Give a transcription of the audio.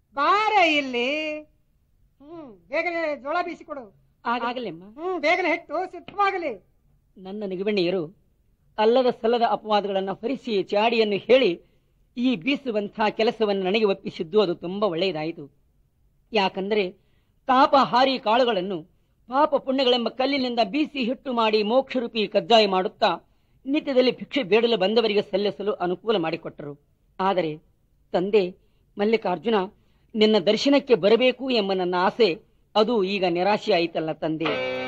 ಬಾರ ಇಲ್ಲಿ ಹ್ಮ್ ಬೇಗನೆ ಜೋಳ ಬೀಸಿಕೊಡು ಆಗಲೆಮ್ಮ ಹ್ಮ್ ಬೇಗನೆ ಹಿಟ್ಟು ಸಿದ್ಧವಾಗಲಿ ನನ್ನ ನಿಗಮಣ್ಣಿಯರು ಅಲ್ಲದ ಸಲ್ಲದ ಅಪವಾದಗಳನ್ನು ಹೊರಿಸಿ ಚಾಡಿಯನ್ನು ಹೇಳಿ ಈ ಬೀಸುವಂತಹ ಕೆಲಸವನ್ನು ನನಗೆ ಒಪ್ಪಿಸಿದ್ದು ಅದು ತುಂಬಾ ಒಳ್ಳೆಯದಾಯಿತು ಯಾಕಂದರೆ ತಾಪ ಹಾರಿ ಕಾಳುಗಳನ್ನು ಪಾಪ ಪುಣ್ಯಗಳೆಂಬ ಕಲ್ಲಿನಿಂದ ಬೀಸಿ ಹಿಟ್ಟು ಮಾಡಿ ಮೋಕ್ಷರೂಪಿ ಕಜ್ಜಾಯ ಮಾಡುತ್ತಾ ನಿತ್ಯದಲ್ಲಿ ಭಿಕ್ಷೆ ಬೇಡಲು ಬಂದವರಿಗೆ ಸಲ್ಲಿಸಲು ಅನುಕೂಲ ಮಾಡಿಕೊಟ್ಟರು ಆದರೆ ತಂದೆ ಮಲ್ಲಿಕಾರ್ಜುನ ನಿನ್ನ ದರ್ಶನಕ್ಕೆ ಬರಬೇಕು ಎಂಬ ನನ್ನ ಆಸೆ ಅದು ಈಗ ನಿರಾಶೆ ಆಯಿತಲ್ಲ ತಂದೆ